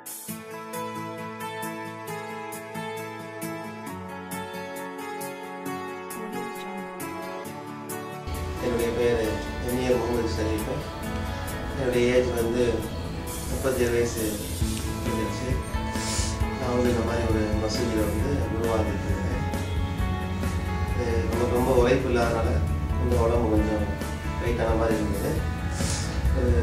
என்னுடைய பேர் எம்ஏ முகமது ஷரீஃபு என்னுடைய ஏஜ் வந்து முப்பத்தேழு வயசு இருந்துச்சு நான் வந்து இந்த மாதிரி ஒரு மசூதியில் வந்து உருவாகிட்டு இருக்கேன் இது நமக்கு ரொம்ப உழைப்பு இல்லாதனால கொஞ்சம் உடம்பு கொஞ்சம் வெயிட்டான மாதிரி இருந்தது ஒரு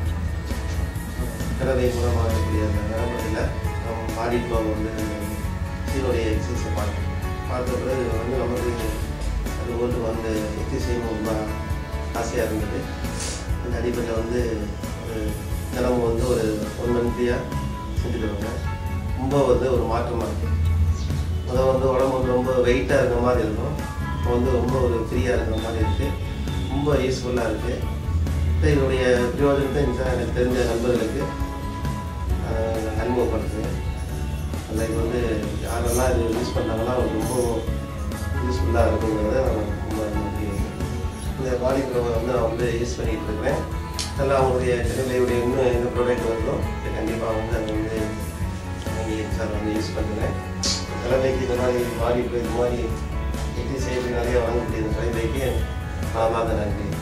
கிழவை மூலமாகக்கூடிய அந்த நரம்புகளில் நம்ம பாடி ஃப்ளோ வந்து சீனுடைய எக்ஸசைஸை பார்த்தோம் பார்த்த பிறகு வந்து நமக்கு அது ஒன்று வந்து எக்ஸசைஸ் செய்யணும் ரொம்ப ஆசையாக இருந்தது அந்த அடிப்படையில் வந்து ஒரு தினமும் வந்து ஒரு ஒன் மந்த்லியாக செஞ்சுட்டு வந்தேன் ரொம்ப வந்து ஒரு மாற்றமாக இருக்குது முதல் வந்து உடம்பு வந்து ரொம்ப வெயிட்டாக இருக்கிற மாதிரி இருக்கும் இப்போ வந்து ரொம்ப ஒரு ஃப்ரீயாக இருக்கிற மாதிரி இருக்குது ரொம்ப யூஸ்ஃபுல்லாக இருக்குது இப்போ இதனுடைய பிரயோஜனத்தை இந்த எனக்கு தெரிஞ்ச நண்பர்களுக்கு ஆஹ், அறிமுகப்படுத்துவேன் அந்த இது வந்து யாரெல்லாம் இது யூஸ் பண்ணாங்கன்னா அவங்களுக்கு ரொம்ப யூஸ்ஃபுல்லாக இருக்குங்கிறத நான் ரொம்ப நம்பி இந்த பாடி ப்ரோவை வந்து நான் வந்து யூஸ் பண்ணிகிட்டு இருக்கிறேன் அதில் அவங்களுடைய திறமையுடைய இன்னும் எந்த ப்ராடக்ட் வருதோ அது கண்டிப்பாக வந்து அதை வந்து நீங்கள் சார் வந்து யூஸ் பண்ணுறேன் தலைமைக்கு இந்த மாதிரி பாடி ப்ரோ இது மாதிரி எக்ஸசைஸ் நிறைய வாங்க முடியுது தலைமைக்கு நான் தான் நன்றி